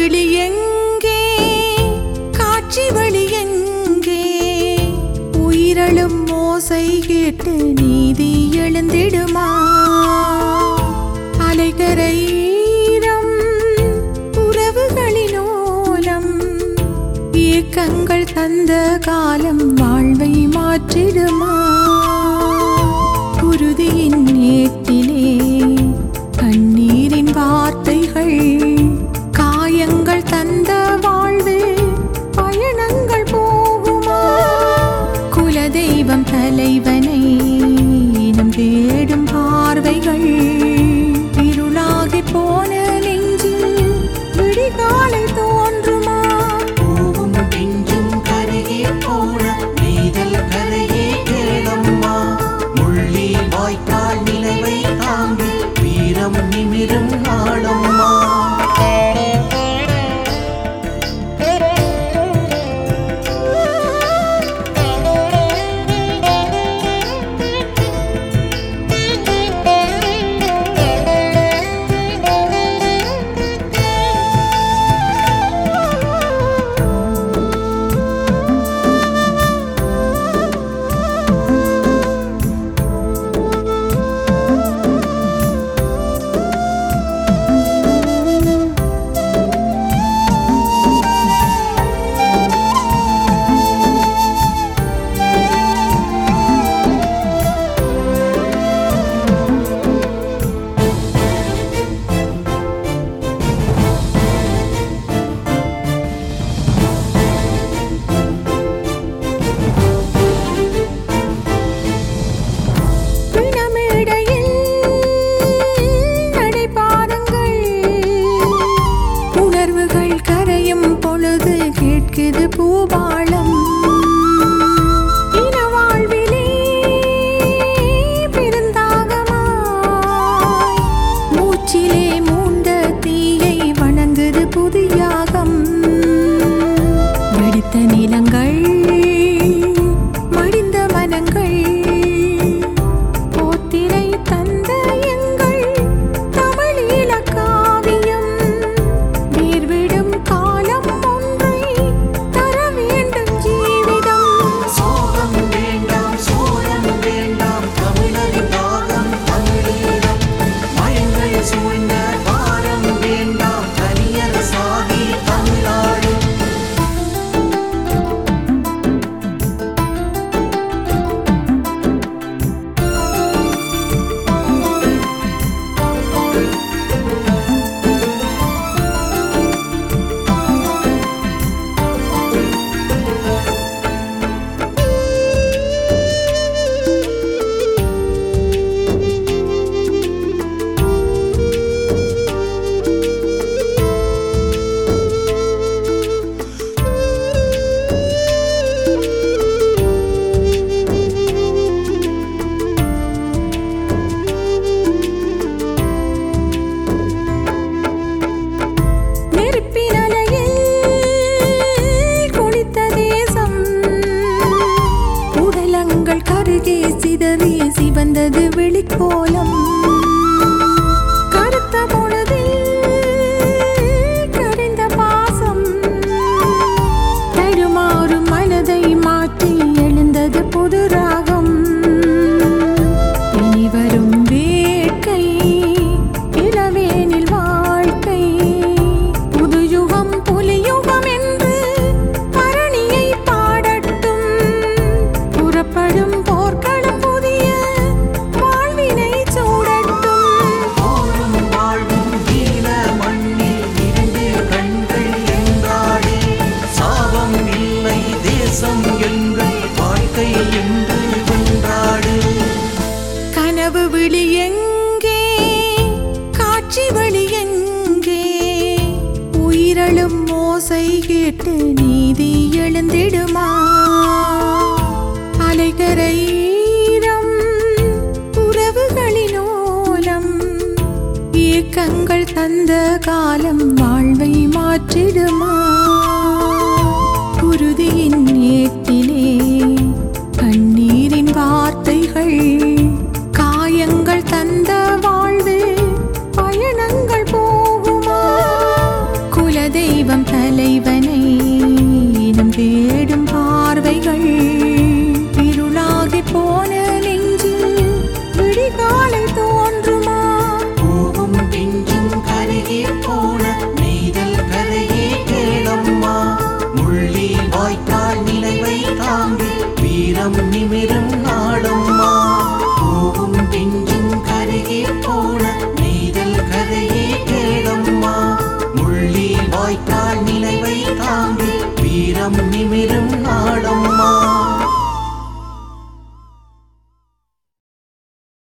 விழி எங்கே காட்சி வழி எங்கே உயிரழும் மோசை கேட்டு நீதி எழுந்திடுமா அலைகரையிடம் உறவுகளின் ஓலம் ஏக்கங்கள் தந்த காலம் வாழ்வை மாற்றிடுமா குருதியின் ஏட்டிலே கண்ணீரின் வார்த்தைகள் காயங்கள் தந்த வாழ்வு பயணங்கள் போகுமா குலதெய்வம் தலைவனை நம் தேடும் பார்வைகள் இருளாகி போன நெஞ்சில் விடிகாலை தோன்றுமா பூவும் பிஞ்சும் கரையே போல நெய்தல் கரையே கேளம்மா முள்ளி வாய்க்கால் நிலவை தாங்கி வீரம் நிமிரும் நாளம்மா பிணமேடையில் நடைபாதங்கள் உணர்வுகள் கரையும் பொழுது கேட்குது பூபாளம் இன வாழ்விலே பெருந்தாகமாய் மூச்சிலே மூண்ட தீயை வணங்குது புதியாகம் வெடித்த நிலங்கள் மடிந்த மனங்கள் போத்திரை தந்த எங்கள் தமிழீழ காவியம் வேர்விடும் காலம் ஒன்றை தர வேண்டும் ஜீவிதம் சோகம் வேண்டாம் சோரம் வேண்டாம் தமிழரின் தாகம் தமிழீழம் மயங்கள் சூழ்ந்த பாரம் வேண்டாம் கரியர் சாகி தமிழ்நாடு நெருப்பின் அலையில் குளித்த தேசம் உடலங்கள் கருகே சிதறி சிவந்தது வெளிக்கோலம் கருத்த பொழுதில் கரைந்த பாசம் தடுமாறும் மனதை மாற்றி எழுந்தது புது ராகம் இனி வரும் வேட்கை இளவேனில் வாழ்க்கை புது யுகம் புலியுகம் என்று பரணியை பாடட்டும் புறப்படும் போர்க்களம் புதிய வாழ்வினை சூடட்டும் போரும் வாழ்வும் ஈழ மண்ணில் இரண்டு கண்கள் என்றாடே சாபம் இல்லை தேசம் எங்கள் வாழ்க்கை என்று வென்றாடு கனவு விழி எங்கே காட்சி வழி எங்கே உயிரழும் மோசை கேட்டு நீதி எழுந்திடுமா அலைகரையிடம் உறவுகளின் ஓலம் ஏக்கங்கள் தந்த காலம் வாழ்வை மாற்றிடுமா குருதியின் ஏட்டிலே கண்ணீரின் வார்த்தைகள் காயங்கள் தந்த வாழ்வு பயணங்கள் போகுமா குலதெய்வ உயிரும்